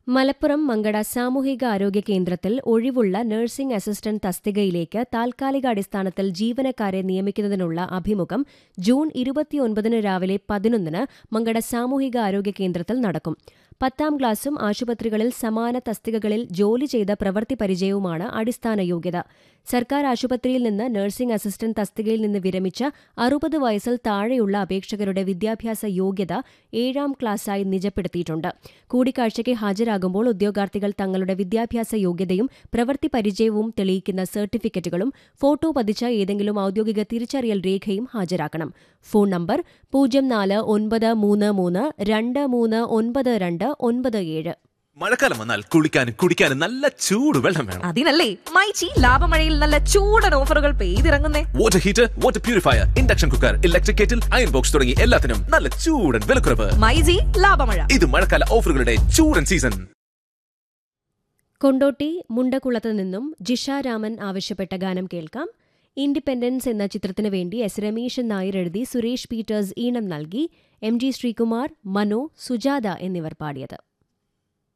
മലപ്പുറം മങ്കട സാമൂഹിക ആരോഗ്യ കേന്ദ്രത്തിൽ ഒഴിവുള്ള നഴ്സിംഗ് അസിസ്റ്റന്റ് തസ്തികയിലേക്ക് താൽക്കാലിക അടിസ്ഥാനത്തിൽ ജീവനക്കാരെ നിയമിക്കുന്നതിനുള്ള അഭിമുഖം ജൂൺ ഇരുപത്തിയൊൻപതിന് രാവിലെ പതിനൊന്നിന് മങ്കട സാമൂഹിക ആരോഗ്യ കേന്ദ്രത്തിൽ നടക്കും പത്താം ക്ലാസും ആശുപത്രികളിൽ സമാന തസ്തികകളിൽ ജോലി ചെയ്ത പ്രവൃത്തി പരിചയവുമാണ് അടിസ്ഥാന യോഗ്യത സർക്കാർ ആശുപത്രിയിൽ നിന്ന് നഴ്സിംഗ് അസിസ്റ്റന്റ് തസ്തികയിൽ നിന്ന് വിരമിച്ച അറുപത് വയസ്സിൽ താഴെയുള്ള അപേക്ഷകരുടെ വിദ്യാഭ്യാസ യോഗ്യത ഏഴാം ക്ലാസ്സായി നിജപ്പെടുത്തിയിട്ടുണ്ട് കൂടിക്കാഴ്ചയ്ക്ക് ഹാജരാകുമ്പോൾ ഉദ്യോഗാർത്ഥികൾ തങ്ങളുടെ വിദ്യാഭ്യാസ യോഗ്യതയും പ്രവൃത്തി പരിചയവും തെളിയിക്കുന്ന സർട്ടിഫിക്കറ്റുകളും ഫോട്ടോ പതിച്ച ഏതെങ്കിലും ഔദ്യോഗിക തിരിച്ചറിയൽ രേഖയും ഹാജരാക്കണം ഫോൺ നമ്പർ പൂജ്യം നാല് ഒൻപത് മൂന്ന് മൂന്ന് രണ്ട് മൂന്ന് ഒൻപത് രണ്ട് ഒൻപത് ഏഴ് മഴക്കാലം വന്നാൽ കുളിക്കാനും കുടിക്കാനും നല്ല ചൂട് വെള്ളം വേണം അതിനല്ലേ മൈച്ചി ലാഭമഴയിൽ നല്ല ചൂടൻ ഓഫറുകൾ പെയ്തിറങ്ങുന്നേ water heater water purifier induction cooker electric kettle iron box തുടങ്ങി എല്ലാത്തിനും നല്ല ചൂടൻ വിലക്കുറവ് മൈജി ലാഭമഴ ഇത് മഴക്കാല ഓഫറുകളുടെ ചൂടൻ സീസൺ കൊണ്ടോട്ടി മുണ്ടക്കുളത്ത് നിന്നും ജിഷ രാമൻ ആവശ്യപ്പെട്ട ഗാനം കേൾക്കാം ഇൻഡിപെൻഡൻസ് എന്ന ചിത്രത്തിനു വേണ്ടി എസ് രമേശൻ നായർ എഴുതി സുരേഷ് പീറ്റേഴ്സ് ഈണം നൽകി എം ജി ശ്രീകുമാർ മനോ സുജാത എന്നിവർ പാടിയത്